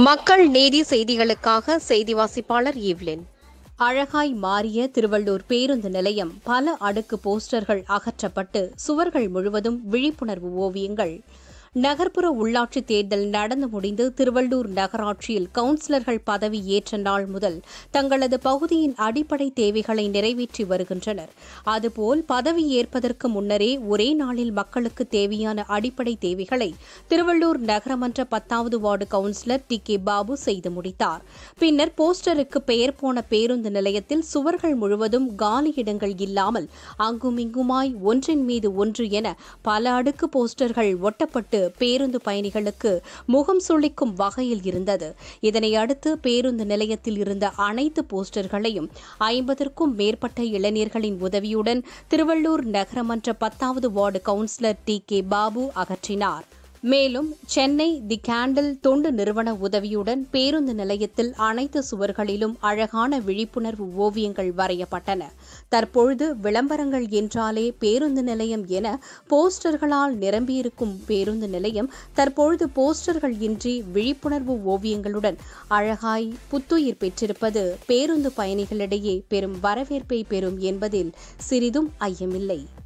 மக்கள் நீதி செய்திகளுக்காக செய்தி வாசிப்பாளர் ஈவ்லின் அழகாய் மாறிய திருவள்ளூர் பேருந்து நிலையம் பல அடுக்கு போஸ்டர்கள் அகற்றப்பட்டு சுவர்கள் முழுவதும் விழிப்புணர்வு ஓவியங்கள் நகர்ப்புற உள்ளாட்சி தேர்தல் நடந்து முடிந்து திருவள்ளூர் நகராட்சியில் கவுன்சிலர்கள் பதவி ஏற்ற நாள் முதல் தங்களது பகுதியின் அடிப்படை தேவைகளை நிறைவேற்றி வருகின்றனர் அதுபோல் பதவி ஏற்பதற்கு முன்னரே ஒரே நாளில் மக்களுக்கு தேவையான அடிப்படை தேவைகளை திருவள்ளூர் நகரமன்ற பத்தாவது ward councillor T K Babu செய்து முடித்தார் பின்னர் போஸ்டருக்கு பெயர் போன பேருந்து நிலையத்தில் சுவர்கள் முழுவதும் காலி இடங்கள் இல்லாமல் அங்குமிங்குமாய் ஒன்றின் மீது ஒன்று என பல அடுக்கு போஸ்டர்கள் ஒட்டப்பட்டு பேருந்து பயணிகளுக்கு முகம் சுளிக்கும் வகையில் இருந்தது இதனை அடுத்து பேருந்து நிலையத்தில் இருந்த அனைத்து போஸ்டர்களையும் ஐம்பதற்கும் மேற்பட்ட இளைஞர்களின் உதவியுடன் திருவள்ளூர் நகரமன்ற பத்தாவது ward councillor T K Babu அகற்றினார் மேலும் சென்னை தி கேண்டில் தொண்டு நிறுவன உதவியுடன் பேருந்து நிலையத்தில் அனைத்து சுவர்களிலும் அழகான விழிப்புணர்வு ஓவியங்கள் வரையப்பட்டன தற்பொழுது விளம்பரங்கள் என்றாலே பேருந்து நிலையம் என போஸ்டர்களால் நிரம்பியிருக்கும் பேருந்து நிலையம் தற்பொழுது போஸ்டர்கள் இன்றி விழிப்புணர்வு ஓவியங்களுடன் அழகாய் புத்துயிர் பெற்றிருப்பது பேருந்து பயணிகளிடையே பெரும் வரவேற்பை பெறும் என்பதில் சிறிதும் ஐயமில்லை